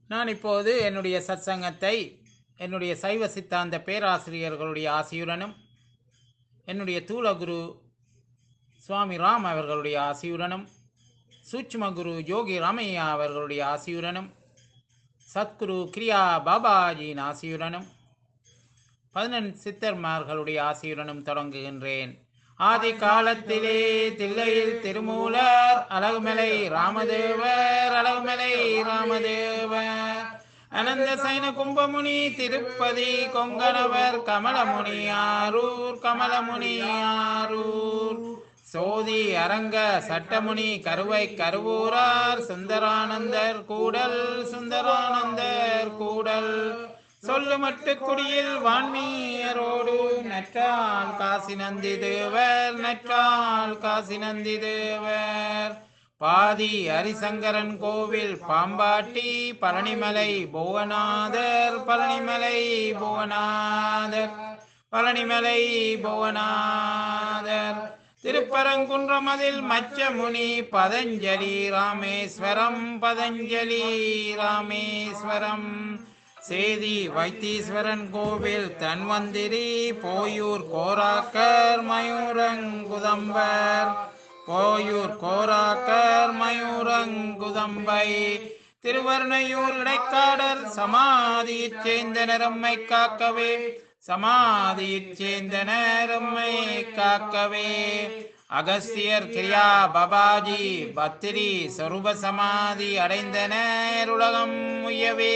நான் இப்போது என்னுடைய சத்சங்கத்தை என்னுடைய சைவ சித்தாந்த பேராசிரியர்களுடைய ஆசியுடனும் என்னுடைய தூளகுரு சுவாமி ராம் அவர்களுடைய ஆசியுடனும் சூட்சும குரு யோகி ராமையா அவர்களுடைய ஆசியுடனும் சத்குரு கிரியா பாபாஜியின் ஆசியுடனும் பதினெண் சித்தர்மார்களுடைய ஆசியுடனும் தொடங்குகின்றேன் ஆதி காலத்திலே தில்லையில் திருமூலர் அழகுமலை ராமதேவர் அழகுமலை ராமதேவர் அனந்த சைன கும்பமுனி திருப்பதி கொங்கணவர் கமலமுனி ஆரூர் கமலமுனி ஆரூர் சோதி அரங்க சட்டமுனி கருவை கருவூரார் சுந்தரானந்தர் கூடல் சுந்தரானந்தர் கூடல் சொல்லுமட்டு குடியில் வான்மீயரோடு நற்றால் காசி நந்தி தேவர் நற்றால் காசி நந்தி தேவர் பாதி ஹரிசங்கரன் கோவில் பாம்பாட்டி பழனிமலை புவனாதர் பழனிமலை புவனாதர் பழனிமலை புவனாதர் திருப்பரங்குன்றமதில் மச்சமுனி பதஞ்சலி ராமேஸ்வரம் பதஞ்சலி ராமேஸ்வரம் சேதி வைத்தீஸ்வரன் கோவில் தன்வந்திரி போயூர் கோராக்கர் மயூரங்குதம்பர் போயூர் கோராக்கர் மயூரங்குதம்பை திருவர்ணையூர் இடைக்காடர் சமாதியைச் சேர்ந்த நரம்மை காக்கவே சமாதியைச் சேர்ந்த நரம்மை காக்கவே அகஸ்தியர் கிரியா பபாஜி பத்திரி சொரூப சமாதி அடைந்தனர் உலகம் உயவே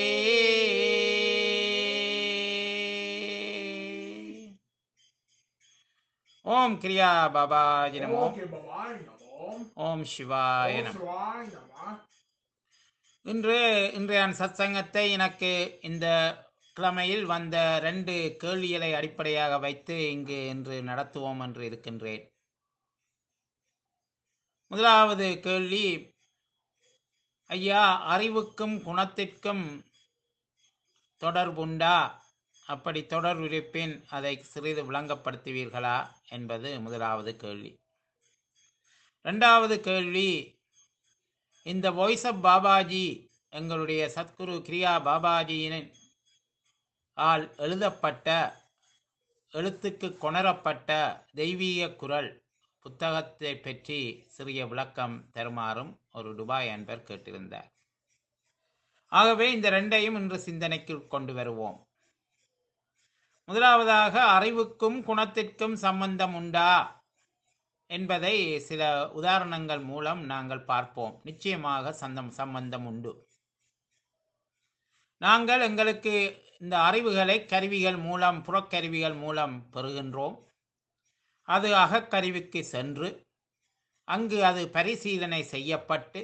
ஓம் கிரியா பாபாஜி நமோ ஓகே பவாய் நமோ ஓம் சிவாய ஓம் நமோ சிவாய் நமோ இன்று இன்றைய சத்சங்கத்தை எனக்கு இந்த கிழமையில் வந்த ரெண்டு கேள்விகளை அடிப்படையாக வைத்து இங்கு இன்று நடத்துவோம் என்று இருக்கின்றேன் முதலாவது கேள்வி ஐயா அறிவுக்கும் குணத்திற்கும் தொடர்புண்டா அப்படி தொடர்பு இருப்பின் அதை சிறிது விளங்கப்படுத்துவீர்களா என்பது முதலாவது கேள்வி இரண்டாவது கேள்வி இந்த வாய்ஸ் ஆஃப் பாபாஜி எங்களுடைய சத்குரு கிரியா பாபாஜியின் ஆல் எழுதப்பட்ட எழுத்துக்கு கொணரப்பட்ட தெய்வீக குரல் புத்தகத்தை பற்றி சிறிய விளக்கம் தருமாறும் ஒரு துபாய் அன்பர் கேட்டிருந்தார் ஆகவே இந்த ரெண்டையும் இன்று சிந்தனைக்கு கொண்டு வருவோம் முதலாவதாக அறிவுக்கும் குணத்திற்கும் சம்பந்தம் உண்டா என்பதை சில உதாரணங்கள் மூலம் நாங்கள் பார்ப்போம் நிச்சயமாக சந்தம் சம்பந்தம் உண்டு நாங்கள் எங்களுக்கு இந்த அறிவுகளை கருவிகள் மூலம் புறக்கருவிகள் மூலம் பெறுகின்றோம் அது அகக்கருவிக்கு சென்று அங்கு அது பரிசீலனை செய்யப்பட்டு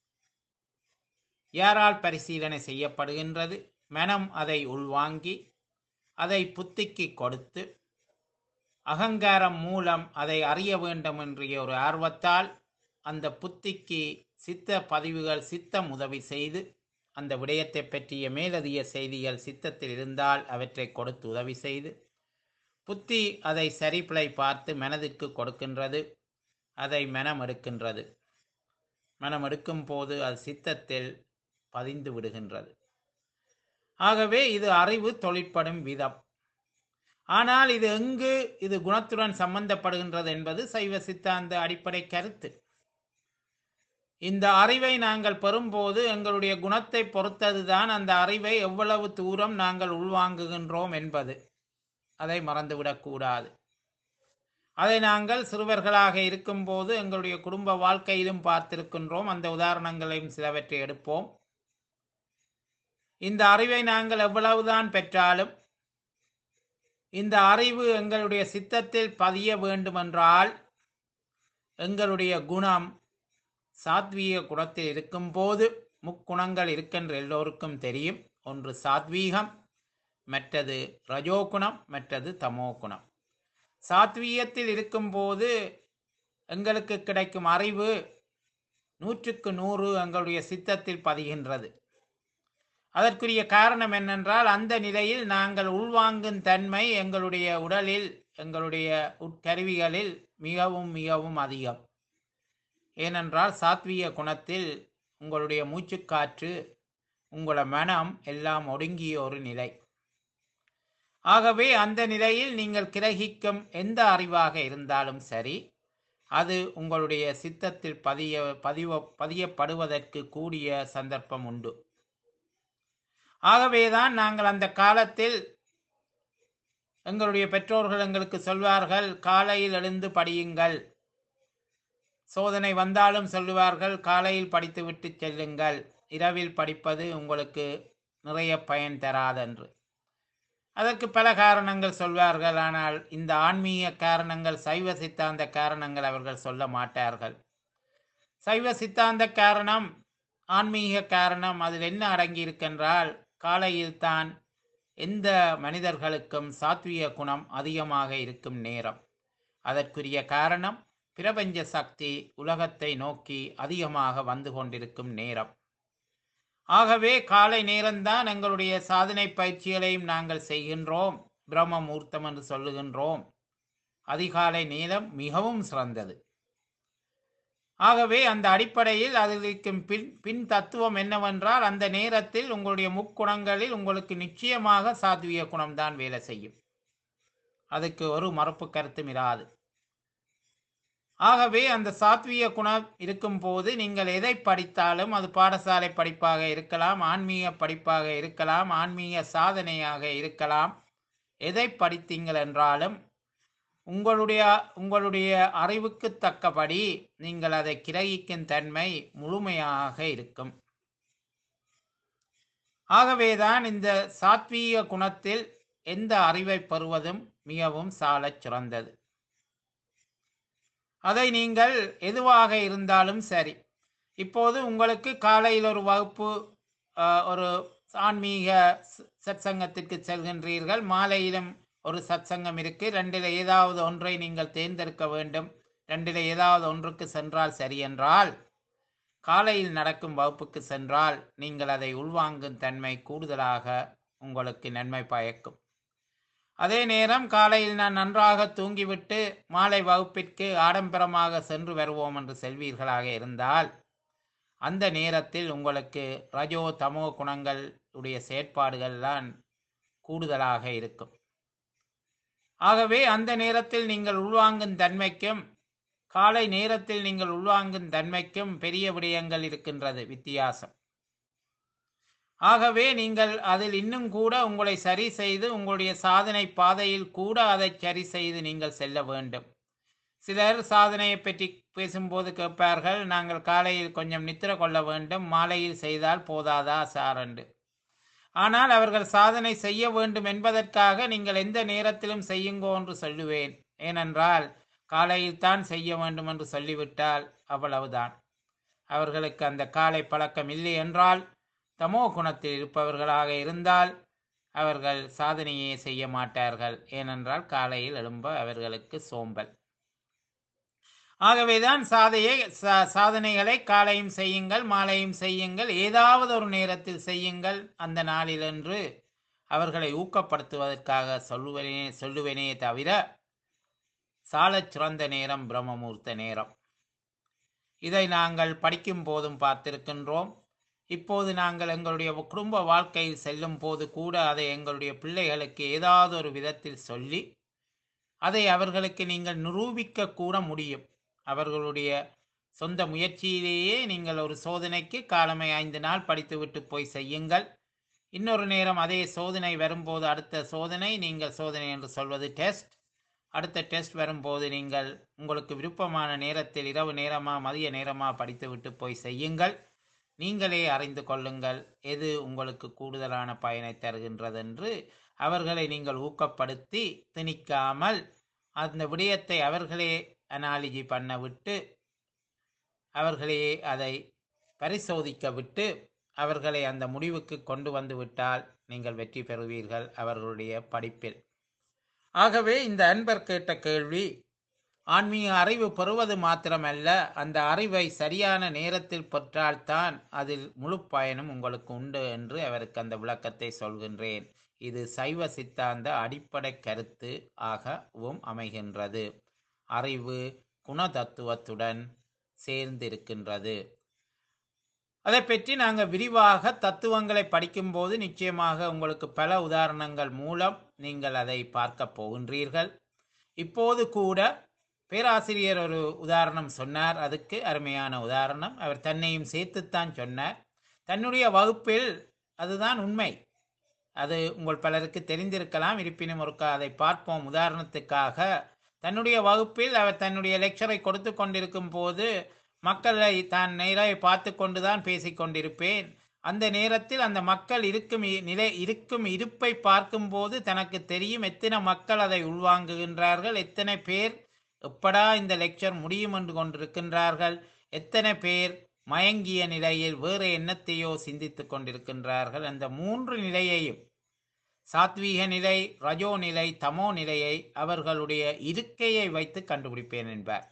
யாரால் பரிசீலனை செய்யப்படுகின்றது மனம் அதை உள்வாங்கி அதை புத்திக்கு கொடுத்து அகங்காரம் மூலம் அதை அறிய வேண்டும் என்ற ஒரு ஆர்வத்தால் அந்த புத்திக்கு சித்த பதிவுகள் சித்தம் உதவி செய்து அந்த விடயத்தை பற்றிய மேலதிக செய்திகள் சித்தத்தில் இருந்தால் அவற்றை கொடுத்து உதவி செய்து புத்தி அதை சரிப்பிழை பார்த்து மனதிற்கு கொடுக்கின்றது அதை மனம் எடுக்கின்றது மனம் எடுக்கும் போது அது சித்தத்தில் பதிந்து விடுகின்றது ஆகவே இது அறிவு தொழிற்படும் விதம் ஆனால் இது எங்கு இது குணத்துடன் சம்பந்தப்படுகின்றது என்பது சைவ சித்தாந்த அடிப்படை கருத்து இந்த அறிவை நாங்கள் பெறும்போது எங்களுடைய குணத்தை பொறுத்ததுதான் அந்த அறிவை எவ்வளவு தூரம் நாங்கள் உள்வாங்குகின்றோம் என்பது அதை மறந்துவிடக்கூடாது அதை நாங்கள் சிறுவர்களாக இருக்கும்போது எங்களுடைய குடும்ப வாழ்க்கையிலும் பார்த்திருக்கின்றோம் அந்த உதாரணங்களையும் சிலவற்றை எடுப்போம் இந்த அறிவை நாங்கள் எவ்வளவுதான் பெற்றாலும் இந்த அறிவு எங்களுடைய சித்தத்தில் பதிய வேண்டுமென்றால் எங்களுடைய குணம் சாத்வீக குணத்தில் இருக்கும்போது முக்குணங்கள் இருக்கின்ற எல்லோருக்கும் தெரியும் ஒன்று சாத்வீகம் மற்றது ரஜோகுணம் மற்றது தமோ குணம் சாத்வீகத்தில் இருக்கும்போது எங்களுக்கு கிடைக்கும் அறிவு நூற்றுக்கு நூறு எங்களுடைய சித்தத்தில் பதிகின்றது அதற்குரிய காரணம் என்னென்றால் அந்த நிலையில் நாங்கள் உள்வாங்கும் தன்மை எங்களுடைய உடலில் எங்களுடைய உட்கருவிகளில் மிகவும் மிகவும் அதிகம் ஏனென்றால் சாத்வீக குணத்தில் உங்களுடைய மூச்சுக்காற்று உங்களோட மனம் எல்லாம் ஒடுங்கிய ஒரு நிலை ஆகவே அந்த நிலையில் நீங்கள் கிரகிக்கும் எந்த அறிவாக இருந்தாலும் சரி அது உங்களுடைய சித்தத்தில் பதிய பதிவ பதியப்படுவதற்கு கூடிய சந்தர்ப்பம் உண்டு ஆகவேதான் நாங்கள் அந்த காலத்தில் எங்களுடைய பெற்றோர்கள் எங்களுக்கு சொல்வார்கள் காலையில் எழுந்து படியுங்கள் சோதனை வந்தாலும் சொல்லுவார்கள் காலையில் படித்துவிட்டு செல்லுங்கள் இரவில் படிப்பது உங்களுக்கு நிறைய பயன் தராதென்று அதற்கு பல காரணங்கள் சொல்வார்கள் ஆனால் இந்த ஆன்மீக காரணங்கள் சைவ சித்தாந்த காரணங்கள் அவர்கள் சொல்ல மாட்டார்கள் சைவ சித்தாந்த காரணம் ஆன்மீக காரணம் அதில் என்ன அடங்கி இருக்கின்றால் காலையில் தான் எந்த மனிதர்களுக்கும் சாத்விய குணம் அதிகமாக இருக்கும் நேரம் அதற்குரிய காரணம் பிரபஞ்ச சக்தி உலகத்தை நோக்கி அதிகமாக வந்து கொண்டிருக்கும் நேரம் ஆகவே காலை நேரம்தான் எங்களுடைய சாதனை பயிற்சிகளையும் நாங்கள் செய்கின்றோம் பிரம்ம முகூர்த்தம் என்று சொல்லுகின்றோம் அதிகாலை நேரம் மிகவும் சிறந்தது ஆகவே அந்த அடிப்படையில் அதில் இருக்கும் பின் பின் தத்துவம் என்னவென்றால் அந்த நேரத்தில் உங்களுடைய முக்குணங்களில் உங்களுக்கு நிச்சயமாக சாத்விய குணம்தான் வேலை செய்யும் அதுக்கு ஒரு மறுப்பு கருத்தும் இராது ஆகவே அந்த சாத்விய குணம் இருக்கும் போது நீங்கள் எதை படித்தாலும் அது பாடசாலை படிப்பாக இருக்கலாம் ஆன்மீக படிப்பாக இருக்கலாம் ஆன்மீக சாதனையாக இருக்கலாம் எதை படித்தீங்கள் என்றாலும் உங்களுடைய உங்களுடைய அறிவுக்கு தக்கபடி நீங்கள் அதை கிரகிக்கும் தன்மை முழுமையாக இருக்கும் ஆகவேதான் இந்த சாத்வீக குணத்தில் எந்த அறிவை பெறுவதும் மிகவும் சாலச் சிறந்தது அதை நீங்கள் எதுவாக இருந்தாலும் சரி இப்போது உங்களுக்கு காலையில் ஒரு வகுப்பு ஆஹ், ஒரு ஆன்மீக ச- சத்சங்கத்திற்கு செல்கின்றீர்கள் மாலையிலும் ஒரு சத்சங்கம் இருக்கு ரெண்டில் ஏதாவது ஒன்றை நீங்கள் தேர்ந்தெடுக்க வேண்டும் ரெண்டில் ஏதாவது ஒன்றுக்கு சென்றால் சரி என்றால் காலையில் நடக்கும் வகுப்புக்கு சென்றால் நீங்கள் அதை உள்வாங்கும் தன்மை கூடுதலாக உங்களுக்கு நன்மை பயக்கும் அதே நேரம் காலையில் நான் நன்றாக தூங்கிவிட்டு மாலை வகுப்பிற்கு ஆடம்பரமாக சென்று வருவோம் என்று செல்வீர்களாக இருந்தால் அந்த நேரத்தில் உங்களுக்கு ரஜோ தமோ குணங்கள் உடைய செயற்பாடுகள்தான் கூடுதலாக இருக்கும் ஆகவே அந்த நேரத்தில் நீங்கள் உள்வாங்கும் தன்மைக்கும் காலை நேரத்தில் நீங்கள் உள்வாங்கும் தன்மைக்கும் பெரிய விடயங்கள் இருக்கின்றது வித்தியாசம் ஆகவே நீங்கள் அதில் இன்னும் கூட உங்களை சரி செய்து உங்களுடைய சாதனை பாதையில் கூட அதை சரி செய்து நீங்கள் செல்ல வேண்டும் சிலர் சாதனையை பற்றி பேசும்போது கேட்பார்கள் நாங்கள் காலையில் கொஞ்சம் நித்திர கொள்ள வேண்டும் மாலையில் செய்தால் போதாதா சார் என்று ஆனால் அவர்கள் சாதனை செய்ய வேண்டும் என்பதற்காக நீங்கள் எந்த நேரத்திலும் செய்யுங்கோ என்று சொல்லுவேன் ஏனென்றால் காலையில் தான் செய்ய வேண்டும் என்று சொல்லிவிட்டால் அவ்வளவுதான் அவர்களுக்கு அந்த காலை பழக்கம் இல்லை என்றால் தமோ குணத்தில் இருப்பவர்களாக இருந்தால் அவர்கள் சாதனையே செய்ய மாட்டார்கள் ஏனென்றால் காலையில் எழும்ப அவர்களுக்கு சோம்பல் ஆகவேதான் சாதையை சா- சாதனைகளை காலையும் செய்யுங்கள் மாலையும் செய்யுங்கள் ஏதாவது ஒரு நேரத்தில் செய்யுங்கள் அந்த நாளில் என்று அவர்களை ஊக்கப்படுத்துவதற்காக சொல்லுவனே சொல்லுவேனே தவிர சாலச் சிறந்த நேரம் பிரம்மமூர்த்த நேரம் இதை நாங்கள் படிக்கும் போதும் பார்த்திருக்கின்றோம் இப்போது நாங்கள் எங்களுடைய குடும்ப வாழ்க்கையில் செல்லும் போது கூட அதை எங்களுடைய பிள்ளைகளுக்கு ஏதாவது ஒரு விதத்தில் சொல்லி அதை அவர்களுக்கு நீங்கள் நிரூபிக்க கூட முடியும் அவர்களுடைய சொந்த முயற்சியிலேயே நீங்கள் ஒரு சோதனைக்கு காலமை ஐந்து நாள் படித்துவிட்டு போய் செய்யுங்கள் இன்னொரு நேரம் அதே சோதனை வரும்போது அடுத்த சோதனை நீங்கள் சோதனை என்று சொல்வது டெஸ்ட் அடுத்த டெஸ்ட் வரும்போது நீங்கள் உங்களுக்கு விருப்பமான நேரத்தில் இரவு நேரமா மதிய நேரமா படித்துவிட்டு போய் செய்யுங்கள் நீங்களே அறிந்து கொள்ளுங்கள் எது உங்களுக்கு கூடுதலான பயனை தருகின்றது என்று அவர்களை நீங்கள் ஊக்கப்படுத்தி திணிக்காமல் அந்த விடயத்தை அவர்களே அனாலிஜி பண்ண விட்டு அவர்களே அதை பரிசோதிக்க விட்டு அவர்களை அந்த முடிவுக்கு கொண்டு வந்து விட்டால் நீங்கள் வெற்றி பெறுவீர்கள் அவர்களுடைய படிப்பில் ஆகவே இந்த அன்பர் கேட்ட கேள்வி ஆன்மீக அறிவு பெறுவது மாத்திரமல்ல அந்த அறிவை சரியான நேரத்தில் பெற்றால்தான் அதில் முழு பயனும் உங்களுக்கு உண்டு என்று அவருக்கு அந்த விளக்கத்தை சொல்கின்றேன் இது சைவ சித்தாந்த அடிப்படை கருத்து ஆகவும் அமைகின்றது அறிவு குணதத்துவத்துடன் சேர்ந்திருக்கின்றது அதை பற்றி நாங்கள் விரிவாக தத்துவங்களை படிக்கும்போது நிச்சயமாக உங்களுக்கு பல உதாரணங்கள் மூலம் நீங்கள் அதை பார்க்க போகின்றீர்கள் இப்போது கூட பேராசிரியர் ஒரு உதாரணம் சொன்னார் அதுக்கு அருமையான உதாரணம் அவர் தன்னையும் சேர்த்துத்தான் சொன்னார் தன்னுடைய வகுப்பில் அதுதான் உண்மை அது உங்கள் பலருக்கு தெரிந்திருக்கலாம் இருப்பினும் ஒருக்கா அதை பார்ப்போம் உதாரணத்துக்காக தன்னுடைய வகுப்பில் அவர் தன்னுடைய லெக்சரை கொடுத்து கொண்டிருக்கும் போது மக்களை தான் நேராக பார்த்து கொண்டுதான் பேசிக் கொண்டிருப்பேன் அந்த நேரத்தில் அந்த மக்கள் இருக்கும் இ- நிலை இருக்கும் இருப்பை பார்க்கும்போது தனக்கு தெரியும் எத்தனை மக்கள் அதை உள்வாங்குகின்றார்கள் எத்தனை பேர் எப்படா இந்த லெக்சர் முடியும் என்று கொண்டிருக்கின்றார்கள் எத்தனை பேர் மயங்கிய நிலையில் வேறு எண்ணத்தையோ சிந்தித்துக் கொண்டிருக்கின்றார்கள் அந்த மூன்று நிலையையும் சாத்வீக நிலை ரஜோ நிலை தமோ நிலையை அவர்களுடைய இருக்கையை வைத்து கண்டுபிடிப்பேன் என்பார்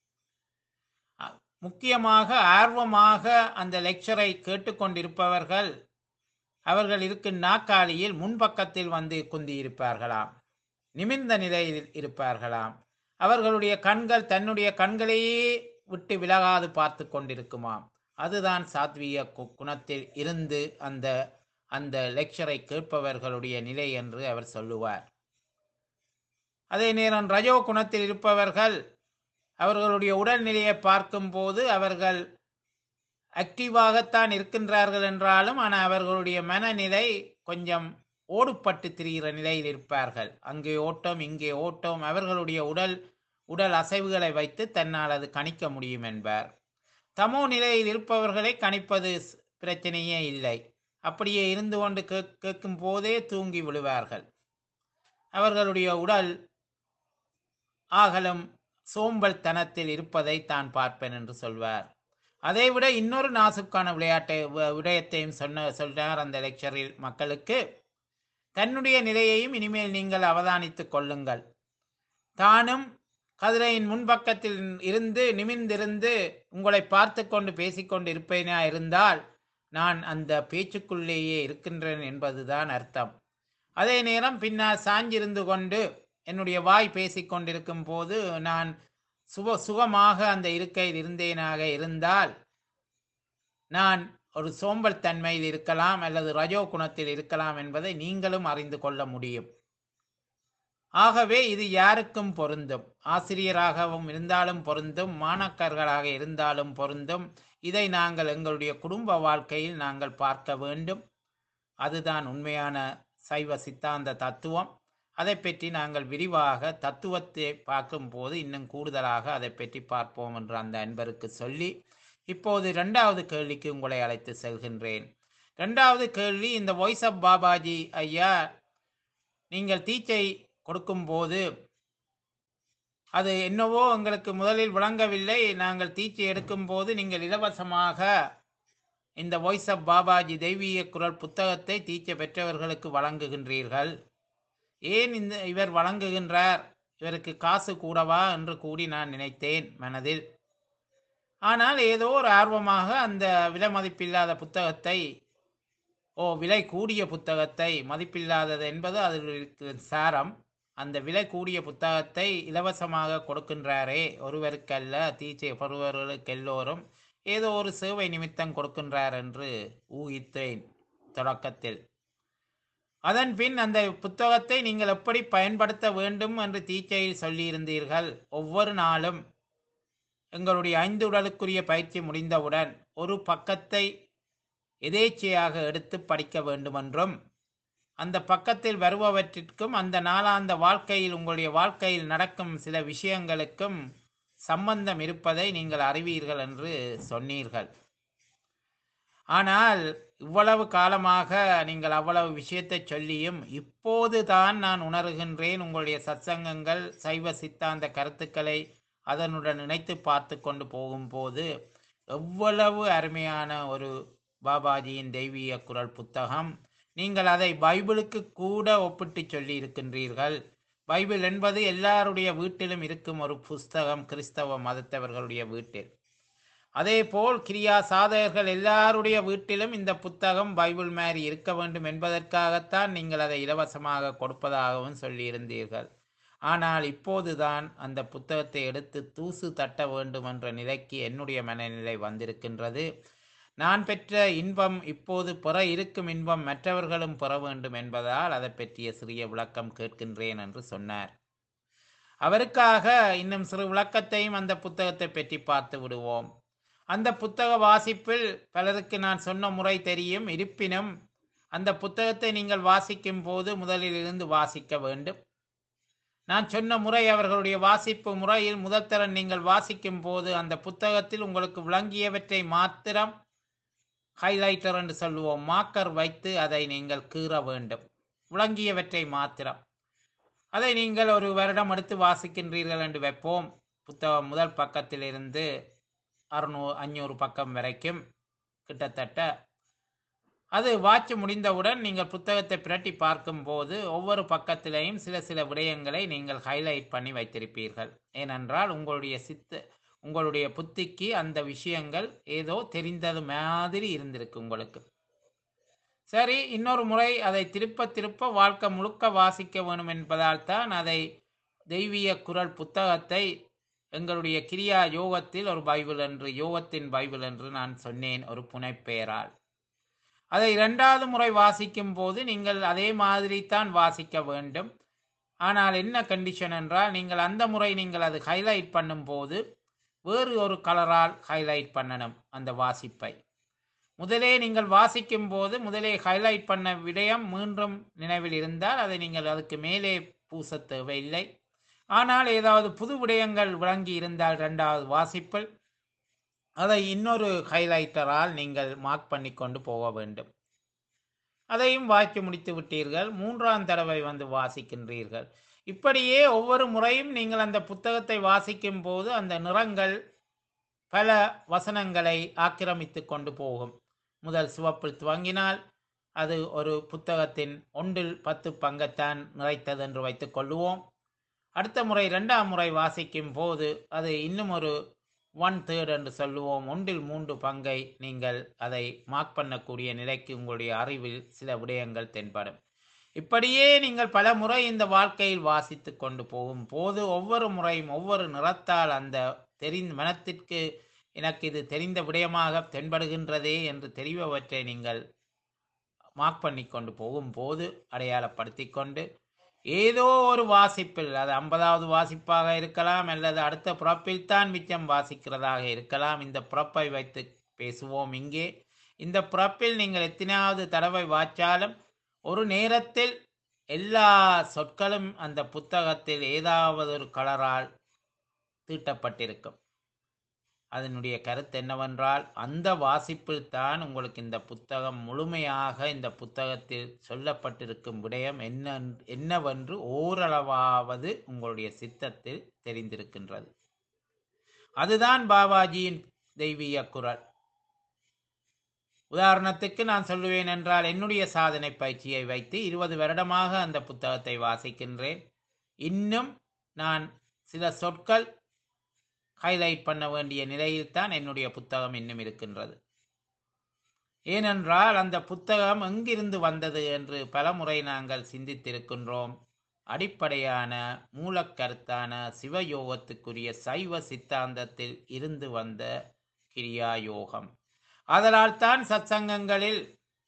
அ- முக்கியமாக ஆர்வமாக அந்த லெக்சரை கேட்டுக்கொண்டிருப்பவர்கள் அவர்கள் இருக்கும் நாக்காளியில் முன்பக்கத்தில் வந்து குந்தியிருப்பார்களாம் நிமிர்ந்த நிலையில் இருப்பார்களாம் அவர்களுடைய கண்கள் தன்னுடைய கண்களையே விட்டு விலகாது பார்த்து கொண்டிருக்குமாம் அதுதான் சாத்வீக கு- குணத்தில் இருந்து அந்த அந்த லெக்சரை கேட்பவர்களுடைய நிலை என்று அவர் சொல்லுவார் அதே நேரம் ரஜோ குணத்தில் இருப்பவர்கள் அவர்களுடைய உடல்நிலையை பார்க்கும்போது அவர்கள் ஆக்டிவாகத்தான் இருக்கின்றார்கள் என்றாலும் ஆனால் அவர்களுடைய மனநிலை கொஞ்சம் ஓடுபட்டு திரிகிற நிலையில் இருப்பார்கள் அங்கே ஓட்டம் இங்கே ஓட்டம் அவர்களுடைய உடல் உடல் அசைவுகளை வைத்து தன்னால் அது கணிக்க முடியும் என்பார் தமோ நிலையில் இருப்பவர்களை கணிப்பது ஸ்- பிரச்சனையே இல்லை அப்படியே இருந்து கொண்டு கேக்- கேட்கும் போதே தூங்கி விழுவார்கள் அவர்களுடைய உடல் ஆகலும் சோம்பல் தனத்தில் இருப்பதை தான் பார்ப்பேன் என்று சொல்வார் அதைவிட இன்னொரு நாசுக்கான விளையாட்டை வ- விடயத்தையும் சொன்ன சொன்னார் அந்த லெக்சரில் மக்களுக்கு தன்னுடைய நிலையையும் இனிமேல் நீங்கள் அவதானித்துக் கொள்ளுங்கள் தானும் கதிரையின் முன்பக்கத்தில் இருந்து நிமிர்ந்திருந்து உங்களை பார்த்து கொண்டு பேசிக்கொண்டு இருப்பேனா இருந்தால் நான் அந்த பேச்சுக்குள்ளேயே இருக்கின்றேன் என்பதுதான் அர்த்தம் அதே நேரம் பின்னால் சாஞ்சிருந்து கொண்டு என்னுடைய வாய் பேசிக் கொண்டிருக்கும் போது நான் சுக சுகமாக அந்த இருக்கையில் இருந்தேனாக இருந்தால் நான் ஒரு சோம்பல் தன்மையில் இருக்கலாம் அல்லது ரஜோ குணத்தில் இருக்கலாம் என்பதை நீங்களும் அறிந்து கொள்ள முடியும் ஆகவே இது யாருக்கும் பொருந்தும் ஆசிரியராகவும் இருந்தாலும் பொருந்தும் மாணாக்கர்களாக இருந்தாலும் பொருந்தும் இதை நாங்கள் எங்களுடைய குடும்ப வாழ்க்கையில் நாங்கள் பார்க்க வேண்டும் அதுதான் உண்மையான சைவ சித்தாந்த தத்துவம் அதை பற்றி நாங்கள் விரிவாக தத்துவத்தை பார்க்கும்போது இன்னும் கூடுதலாக அதை பற்றி பார்ப்போம் என்று அந்த அன்பருக்கு சொல்லி இப்போது இரண்டாவது கேள்விக்கு உங்களை அழைத்து செல்கின்றேன் இரண்டாவது கேள்வி இந்த வாய்ஸ் ஆஃப் பாபாஜி ஐயா நீங்கள் தீச்சை கொடுக்கும்போது அது என்னவோ எங்களுக்கு முதலில் விளங்கவில்லை நாங்கள் தீச்சை எடுக்கும்போது நீங்கள் இலவசமாக இந்த வாய்ஸ் ஆஃப் பாபாஜி தெய்வீக குரல் புத்தகத்தை தீச்சை பெற்றவர்களுக்கு வழங்குகின்றீர்கள் ஏன் இந்த இவர் வழங்குகின்றார் இவருக்கு காசு கூடவா என்று கூடி நான் நினைத்தேன் மனதில் ஆனால் ஏதோ ஒரு ஆர்வமாக அந்த விலை மதிப்பில்லாத புத்தகத்தை ஓ விலை கூடிய புத்தகத்தை மதிப்பில்லாதது என்பது அதில் இருக்கிற சாரம் அந்த விலை கூடிய புத்தகத்தை இலவசமாக கொடுக்கின்றாரே ஒருவருக்கல்ல தீச்சை ஒருவர்களுக்கு எல்லோரும் ஏதோ ஒரு சேவை நிமித்தம் கொடுக்கின்றார் என்று ஊகித்தேன் தொடக்கத்தில் அதன் பின் அந்த புத்தகத்தை நீங்கள் எப்படி பயன்படுத்த வேண்டும் என்று தீச்சையில் சொல்லியிருந்தீர்கள் ஒவ்வொரு நாளும் எங்களுடைய ஐந்து உடலுக்குரிய பயிற்சி முடிந்தவுடன் ஒரு பக்கத்தை எதேச்சையாக எடுத்து படிக்க வேண்டுமென்றும் அந்த பக்கத்தில் வருபவற்றிற்கும் அந்த நாளாந்த வாழ்க்கையில் உங்களுடைய வாழ்க்கையில் நடக்கும் சில விஷயங்களுக்கும் சம்பந்தம் இருப்பதை நீங்கள் அறிவீர்கள் என்று சொன்னீர்கள் ஆனால் இவ்வளவு காலமாக நீங்கள் அவ்வளவு விஷயத்தை சொல்லியும் இப்போதுதான் நான் உணர்கின்றேன் உங்களுடைய சத்சங்கங்கள் சைவ சித்தாந்த கருத்துக்களை அதனுடன் இணைத்து பார்த்து கொண்டு போகும்போது எவ்வளவு அருமையான ஒரு பாபாஜியின் தெய்வீக குரல் புத்தகம் நீங்கள் அதை பைபிளுக்கு கூட ஒப்பிட்டு சொல்லி இருக்கின்றீர்கள் பைபிள் என்பது எல்லாருடைய வீட்டிலும் இருக்கும் ஒரு புஸ்தகம் கிறிஸ்தவ மதத்தவர்களுடைய வீட்டில் அதேபோல் கிரியா சாதகர்கள் எல்லாருடைய வீட்டிலும் இந்த புத்தகம் பைபிள் மாதிரி இருக்க வேண்டும் என்பதற்காகத்தான் நீங்கள் அதை இலவசமாக கொடுப்பதாகவும் சொல்லியிருந்தீர்கள் ஆனால் இப்போதுதான் அந்த புத்தகத்தை எடுத்து தூசு தட்ட வேண்டும் என்ற நிலைக்கு என்னுடைய மனநிலை வந்திருக்கின்றது நான் பெற்ற இன்பம் இப்போது பெற இருக்கும் இன்பம் மற்றவர்களும் பெற வேண்டும் என்பதால் அதை பற்றிய சிறிய விளக்கம் கேட்கின்றேன் என்று சொன்னார் அவருக்காக இன்னும் சிறு விளக்கத்தையும் அந்த புத்தகத்தை பற்றி பார்த்து விடுவோம் அந்த புத்தக வாசிப்பில் பலருக்கு நான் சொன்ன முறை தெரியும் இருப்பினும் அந்த புத்தகத்தை நீங்கள் வாசிக்கும் போது முதலில் இருந்து வாசிக்க வேண்டும் நான் சொன்ன முறை அவர்களுடைய வாசிப்பு முறையில் முதல் தரம் நீங்கள் வாசிக்கும் போது அந்த புத்தகத்தில் உங்களுக்கு விளங்கியவற்றை மாத்திரம் ஹைலைட்டர் என்று சொல்லுவோம் மார்க்கர் வைத்து அதை நீங்கள் கீற வேண்டும் விளங்கியவற்றை மாத்திரம் அதை நீங்கள் ஒரு வருடம் எடுத்து வாசிக்கின்றீர்கள் என்று வைப்போம் புத்தகம் முதல் பக்கத்திலிருந்து அறுநூறு அஞ்சூறு பக்கம் வரைக்கும் கிட்டத்தட்ட அது வாட்சி முடிந்தவுடன் நீங்கள் புத்தகத்தை பிரட்டி பார்க்கும்போது ஒவ்வொரு பக்கத்திலேயும் சில சில விடயங்களை நீங்கள் ஹைலைட் பண்ணி வைத்திருப்பீர்கள் ஏனென்றால் உங்களுடைய சித்த உங்களுடைய புத்திக்கு அந்த விஷயங்கள் ஏதோ தெரிந்தது மாதிரி இருந்திருக்கு உங்களுக்கு சரி இன்னொரு முறை அதை திருப்ப திருப்ப வாழ்க்கை முழுக்க வாசிக்க வேணும் என்பதால் தான் அதை தெய்வீக குரல் புத்தகத்தை எங்களுடைய கிரியா யோகத்தில் ஒரு பைபிள் என்று யோகத்தின் பைபிள் என்று நான் சொன்னேன் ஒரு புனைப்பெயரால் அதை இரண்டாவது முறை வாசிக்கும் போது நீங்கள் அதே மாதிரி தான் வாசிக்க வேண்டும் ஆனால் என்ன கண்டிஷன் என்றால் நீங்கள் அந்த முறை நீங்கள் அது ஹைலைட் பண்ணும்போது வேறு ஒரு கலரால் ஹைலைட் பண்ணணும் அந்த வாசிப்பை முதலே நீங்கள் வாசிக்கும் போது முதலே ஹைலைட் பண்ண விடயம் மீண்டும் நினைவில் இருந்தால் அதை நீங்கள் அதுக்கு மேலே பூச தேவையில்லை ஆனால் ஏதாவது புது விடயங்கள் விளங்கி இருந்தால் இரண்டாவது வாசிப்பில் அதை இன்னொரு ஹைலைட்டரால் நீங்கள் மார்க் பண்ணி கொண்டு போக வேண்டும் அதையும் வாக்கி முடித்து விட்டீர்கள் மூன்றாம் தடவை வந்து வாசிக்கின்றீர்கள் இப்படியே ஒவ்வொரு முறையும் நீங்கள் அந்த புத்தகத்தை வாசிக்கும் போது அந்த நிறங்கள் பல வசனங்களை ஆக்கிரமித்து கொண்டு போகும் முதல் சிவப்பில் துவங்கினால் அது ஒரு புத்தகத்தின் ஒன்றில் பத்து பங்கைத்தான் நிறைத்தது என்று வைத்துக் கொள்ளுவோம் அடுத்த முறை இரண்டாம் முறை வாசிக்கும் போது அது இன்னும் ஒரு ஒன் தேர்ட் என்று சொல்லுவோம் ஒன்றில் மூன்று பங்கை நீங்கள் அதை மார்க் பண்ணக்கூடிய நிலைக்கு உங்களுடைய அறிவில் சில விடயங்கள் தென்படும் இப்படியே நீங்கள் பல முறை இந்த வாழ்க்கையில் வாசித்து கொண்டு போகும் போது ஒவ்வொரு முறையும் ஒவ்வொரு நிறத்தால் அந்த தெரிந்த மனத்திற்கு எனக்கு இது தெரிந்த விடயமாக தென்படுகின்றதே என்று தெரிபவற்றை நீங்கள் மார்க் பண்ணி கொண்டு போகும்போது அடையாளப்படுத்தி கொண்டு ஏதோ ஒரு வாசிப்பில் அது ஐம்பதாவது வாசிப்பாக இருக்கலாம் அல்லது அடுத்த புறப்பில் தான் மிச்சம் வாசிக்கிறதாக இருக்கலாம் இந்த புறப்பை வைத்து பேசுவோம் இங்கே இந்த புறப்பில் நீங்கள் எத்தனாவது தடவை வாச்சாலும் ஒரு நேரத்தில் எல்லா சொற்களும் அந்த புத்தகத்தில் ஏதாவது ஒரு கலரால் தீட்டப்பட்டிருக்கும் அதனுடைய கருத்து என்னவென்றால் அந்த வாசிப்பில் தான் உங்களுக்கு இந்த புத்தகம் முழுமையாக இந்த புத்தகத்தில் சொல்லப்பட்டிருக்கும் விடயம் என்ன என்னவென்று ஓரளவாவது உங்களுடைய சித்தத்தில் தெரிந்திருக்கின்றது அதுதான் பாபாஜியின் தெய்வீக குரல் உதாரணத்துக்கு நான் சொல்லுவேன் என்றால் என்னுடைய சாதனை பயிற்சியை வைத்து இருபது வருடமாக அந்த புத்தகத்தை வாசிக்கின்றேன் இன்னும் நான் சில சொற்கள் ஹைலைட் பண்ண வேண்டிய நிலையில் தான் என்னுடைய புத்தகம் இன்னும் இருக்கின்றது ஏனென்றால் அந்த புத்தகம் எங்கிருந்து வந்தது என்று பலமுறை நாங்கள் சிந்தித்திருக்கின்றோம் அடிப்படையான மூலக்கருத்தான சிவயோகத்துக்குரிய சைவ சித்தாந்தத்தில் இருந்து வந்த கிரியா யோகம் அதனால் தான் சத்சங்கங்களில்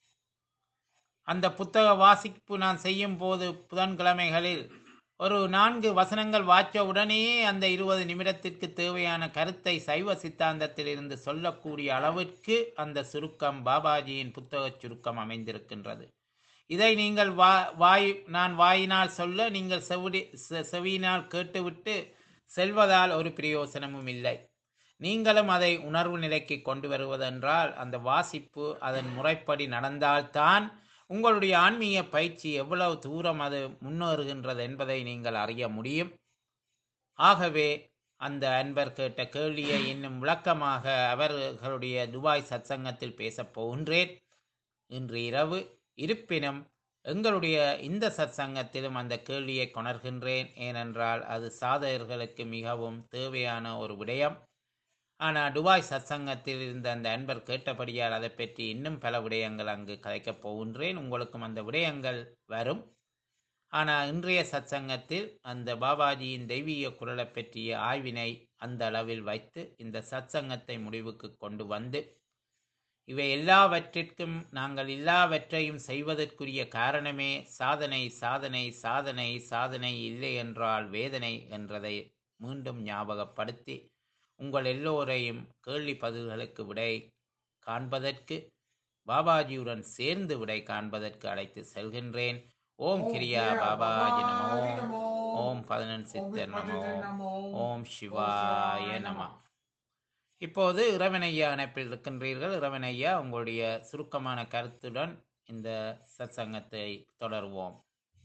அந்த புத்தக வாசிப்பு நான் செய்யும் போது புதன்கிழமைகளில் ஒரு நான்கு வசனங்கள் வாய்ச்ச உடனே அந்த இருபது நிமிடத்திற்கு தேவையான கருத்தை சைவ சித்தாந்தத்தில் இருந்து சொல்லக்கூடிய அளவிற்கு அந்த சுருக்கம் பாபாஜியின் புத்தக சுருக்கம் அமைந்திருக்கின்றது இதை நீங்கள் வா வாய் நான் வாயினால் சொல்ல நீங்கள் செவிடி செ- செவியினால் கேட்டுவிட்டு செல்வதால் ஒரு பிரயோசனமும் இல்லை நீங்களும் அதை உணர்வு நிலைக்கு கொண்டு வருவதென்றால் அந்த வாசிப்பு அதன் முறைப்படி நடந்தால்தான் உங்களுடைய ஆன்மீக பயிற்சி எவ்வளவு தூரம் அது முன்னேறுகின்றது என்பதை நீங்கள் அறிய முடியும் ஆகவே அந்த அன்பர் கேட்ட கேள்வியை இன்னும் விளக்கமாக அவர்களுடைய துபாய் சத்சங்கத்தில் பேசப் போகின்றேன் இன்று இரவு இருப்பினும் எங்களுடைய இந்த சத்சங்கத்திலும் அந்த கேள்வியை கொணர்கின்றேன் ஏனென்றால் அது சாதகர்களுக்கு மிகவும் தேவையான ஒரு விடயம் ஆனால் துபாய் சத்சங்கத்தில் இருந்த அந்த அன்பர் கேட்டபடியால் அதை பற்றி இன்னும் பல விடயங்கள் அங்கு கதைக்கப் போகின்றேன் உங்களுக்கும் அந்த விடயங்கள் வரும் ஆனால் இன்றைய சத்சங்கத்தில் அந்த பாபாஜியின் தெய்வீக குரலை பற்றிய ஆய்வினை அந்த அளவில் வைத்து இந்த சத்சங்கத்தை முடிவுக்கு கொண்டு வந்து இவை எல்லாவற்றிற்கும் நாங்கள் எல்லாவற்றையும் செய்வதற்குரிய காரணமே சாதனை சாதனை சாதனை சாதனை இல்லை என்றால் வேதனை என்றதை மீண்டும் ஞாபகப்படுத்தி உங்கள் எல்லோரையும் கேள்வி பதில்களுக்கு விடை காண்பதற்கு பாபாஜியுடன் சேர்ந்து விடை காண்பதற்கு அழைத்து செல்கின்றேன் ஓம் கிரியா பாபாஜி நமோ ஓம் பதினெண் சித்தர் நமோ ஓம் சிவாய நம இப்போது இறைவனையா இணைப்பில் இருக்கின்றீர்கள் இறைவனையா உங்களுடைய சுருக்கமான கருத்துடன் இந்த சத்சங்கத்தை தொடர்வோம்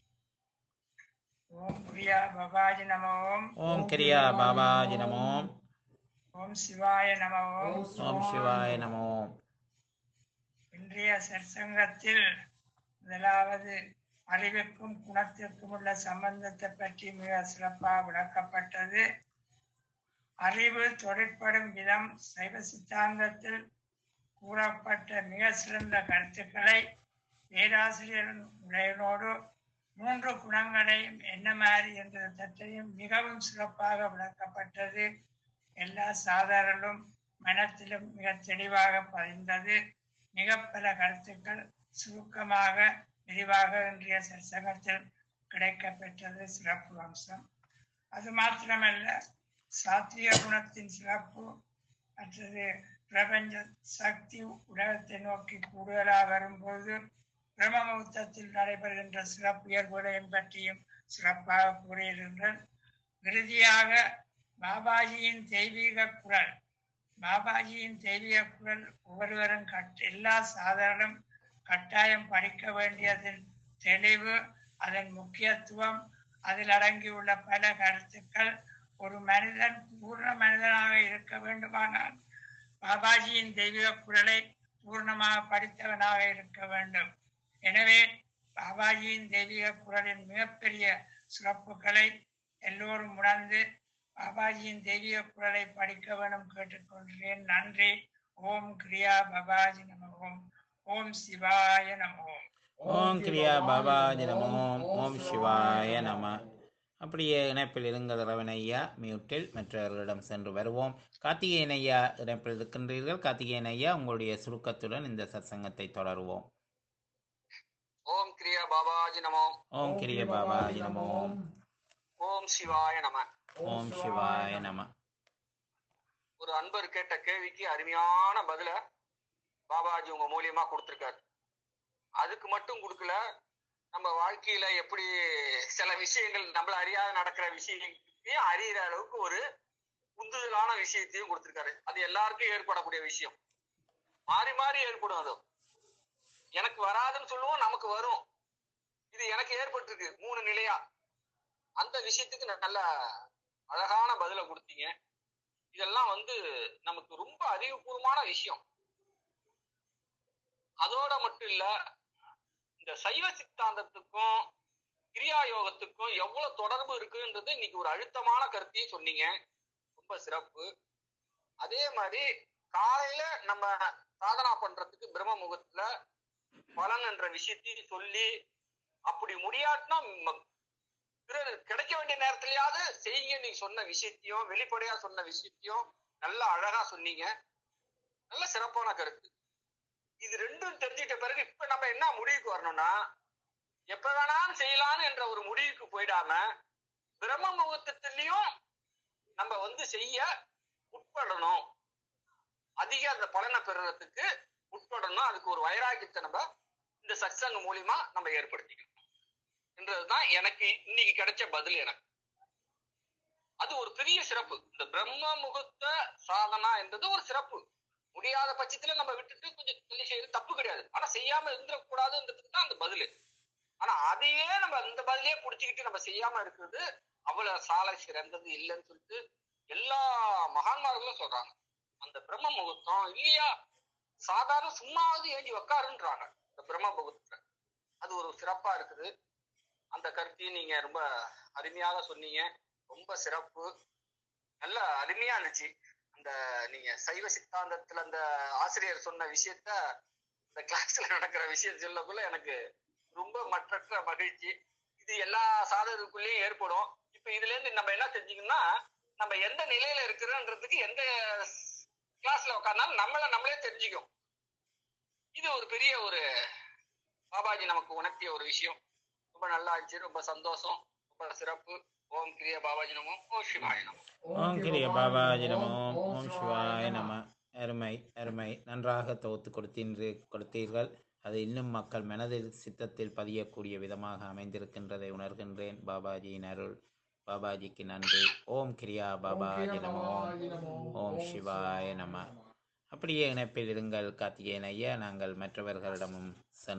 ஓம் பிரியா பபாஜி நம ஓம் ஓம் கிரியா பாபாஜி நமோ ஓம் சிவாய நம ஓம் ஓம் சிவாய நமோ இன்றைய சற்சங்கத்தில் முதலாவது அறிவுக்கும் குணத்திற்கும் உள்ள சம்பந்தத்தை பற்றி மிக சிறப்பாக விளக்கப்பட்டது அறிவு தொழிற்படும் விதம் சைவ சித்தாந்தத்தில் கூறப்பட்ட மிக சிறந்த கருத்துக்களை பேராசிரியர் உரையினோடு மூன்று குணங்களையும் என்ன மாதிரி என்ற தத்தையும் மிகவும் சிறப்பாக விளக்கப்பட்டது எல்லா சாதாரலும் மனத்திலும் மிக தெளிவாக பதிந்தது மிக பல கருத்துக்கள் சுருக்கமாக விரிவாக இன்றைய சற்சங்கத்தில் கிடைக்கப்பெற்றது சிறப்பு அம்சம் அது மாத்திரமல்ல சாத்திய குணத்தின் சிறப்பு மற்றது பிரபஞ்ச சக்தி உலகத்தை நோக்கி கூடுதலாக வரும்போது பிரம்மமுகூர்த்தத்தில் நடைபெறுகின்ற சிறப்பு இயல்புகளையும் பற்றியும் சிறப்பாக கூறியிருக்கின்றனர் இறுதியாக பாபாஜியின் தெய்வீக குரல் பாபாஜியின் தெய்வீக குரல் ஒவ்வொருவரும் கட் எல்லா சாதாரணம் கட்டாயம் படிக்க வேண்டியதன் தெளிவு அதன் முக்கியத்துவம் அதில் அடங்கியுள்ள பல கருத்துக்கள் ஒரு மனிதன் பூர்ண மனிதனாக இருக்க வேண்டுமானால் பாபாஜியின் தெய்வீக குரலை பூர்ணமாக படித்தவனாக இருக்க வேண்டும் எனவே பாபாஜியின் தெய்வீக குரலின் மிகப்பெரிய சிறப்புகளை எல்லோரும் உணர்ந்து பாபாஜியின் தெய்வீக குரலை படிக்க வேணும் கேட்டுக்கொள்கிறேன் நன்றி ஓம் கிரியா பாபாஜி நம ஓம் ஓம் சிவாய நம ஓம் ஓம் கிரியா பாபாஜி நமோ ஓம் சிவாய நம அப்படியே இணைப்பில் இருங்கள் ரவன் ஐயா மியூட்டில் மற்றவர்களிடம் சென்று வருவோம் கார்த்திகேயன் ஐயா இணைப்பில் இருக்கின்றீர்கள் கார்த்திகேயன் ஐயா உங்களுடைய சுருக்கத்துடன் இந்த சத்சங்கத்தை தொடருவோம் ஓம் கிரியா பாபாஜி நமோ ஓம் கிரிய பாபாஜி நமோ ஓம் சிவாய நம ஓம் சிவாய நம ஒரு அன்பர் கேட்ட கேள்விக்கு அருமையான பதில பாபாஜி உங்க மூலியமா கொடுத்திருக்காரு அதுக்கு மட்டும் கொடுக்கல நம்ம வாழ்க்கையில எப்படி சில விஷயங்கள் நம்மள அறியாத நடக்கிற விஷயத்தையும் அறியிற அளவுக்கு ஒரு உந்துதலான விஷயத்தையும் கொடுத்திருக்காரு அது எல்லாருக்கும் ஏற்படக்கூடிய விஷயம் மாறி மாறி ஏற்படும் அது எனக்கு வராதுன்னு சொல்லுவோம் நமக்கு வரும் இது எனக்கு ஏற்பட்டிருக்கு மூணு நிலையா அந்த விஷயத்துக்கு ந- நல்ல அழகான பதில கொடுத்தீங்க இதெல்லாம் வந்து நமக்கு ரொம்ப அறிவுபூர்வமான விஷயம் அதோட மட்டும் இல்ல இந்த சைவ சித்தாந்தத்துக்கும் கிரியா யோகத்துக்கும் எவ்வளவு தொடர்பு இருக்குன்றது இன்னைக்கு ஒரு அழுத்தமான கருத்தையும் சொன்னீங்க ரொம்ப சிறப்பு அதே மாதிரி காலையில நம்ம சாதனா பண்றதுக்கு பிரம்ம முகத்துல பலன் என்ற விஷயத்தையும் சொல்லி அப்படி முடியாட்டினா ம- பிறர் கிடைக்க வேண்டிய நேரத்திலயாவது செய்யுங்க நீங்க சொன்ன விஷயத்தையும் வெளிப்படையா சொன்ன விஷயத்தையும் நல்லா அழகா சொன்னீங்க நல்ல சிறப்பான கருத்து இது ரெண்டும் தெரிஞ்சிட்ட பிறகு இப்ப நம்ம என்ன முடிவுக்கு வரணும்னா எப்ப வேணாலும் செய்யலாம்னு என்ற ஒரு முடிவுக்கு போயிடாம பிரம்ம முகூர்த்தத்திலையும் நம்ம வந்து செய்ய உட்படணும் அதிக அந்த பலனை பெறுறதுக்கு உட்படணும் அதுக்கு ஒரு வைராக்கியத்தை நம்ம இந்த சத்சங்க மூலியமா நம்ம ஏற்படுத்திக்கணும் என்றதுதான் எனக்கு இன்னைக்கு கிடைச்ச பதில் எனக்கு அது ஒரு பெரிய சிறப்பு இந்த பிரம்ம முகூர்த்த சாதனா என்றது ஒரு சிறப்பு முடியாத பட்சத்துல நம்ம விட்டுட்டு கொஞ்சம் தள்ளி செய்யறது தப்பு கிடையாது ஆனா செய்யாம இருந்துடக்கூடாதுன்றதுக்கு தான் அந்த பதில் ஆனா அதையே நம்ம அந்த பதிலே புடிச்சுக்கிட்டு நம்ம செய்யாம இருக்கிறது அவ்வளவு சாலை சிறந்தது இல்லைன்னு சொல்லிட்டு எல்லா மகான்மார்களும் சொல்றாங்க அந்த பிரம்ம முகூர்த்தம் இல்லையா சாதாரண சும்மாவது ஏஞ்சி உக்காருன்றாங்க இந்த பிரம்ம முகூர்த்தத்துல அது ஒரு சிறப்பா இருக்குது அந்த கருத்தையும் நீங்க ரொம்ப அருமையாக சொன்னீங்க ரொம்ப சிறப்பு நல்ல அருமையா இருந்துச்சு அந்த நீங்க சைவ சித்தாந்தத்துல அந்த ஆசிரியர் சொன்ன விஷயத்த இந்த கிளாஸ்ல நடக்கிற விஷயம் சொல்லக்குள்ள எனக்கு ரொம்ப மற்றற்ற மகிழ்ச்சி இது எல்லா சாதகத்துக்குள்ளேயும் ஏற்படும் இப்ப இதுல இருந்து நம்ம என்ன செஞ்சீங்கன்னா நம்ம எந்த நிலையில இருக்கிறோன்றதுக்கு எந்த கிளாஸ்ல உட்கார்ந்தாலும் நம்மள நம்மளே தெரிஞ்சுக்கும் இது ஒரு பெரிய ஒரு பாபாஜி நமக்கு உணர்த்திய ஒரு விஷயம் ரொம்ப நல்லா இருந்துச்சு ரொம்ப சந்தோஷம் ரொம்ப சிறப்பு ஓம் கிரிய பாபாஜி நமோ ஓம் சிவாய நமோ ஓம் கிரிய பாபாஜி நமோ ஓம் சிவாய நம அருமை அருமை நன்றாக தொகுத்து கொடுத்தீர்கள் கொடுத்தீர்கள் அது இன்னும் மக்கள் மனதில் சித்தத்தில் பதியக்கூடிய விதமாக அமைந்திருக்கின்றதை உணர்கின்றேன் பாபாஜியின் அருள் பாபாஜிக்கு நன்றி ஓம் கிரியா பாபாஜி நமோ ஓம் சிவாய நம அப்படியே இணைப்பில் இருங்கள் கார்த்திகேயன் ஐயா நாங்கள் மற்றவர்களிடமும் சென்று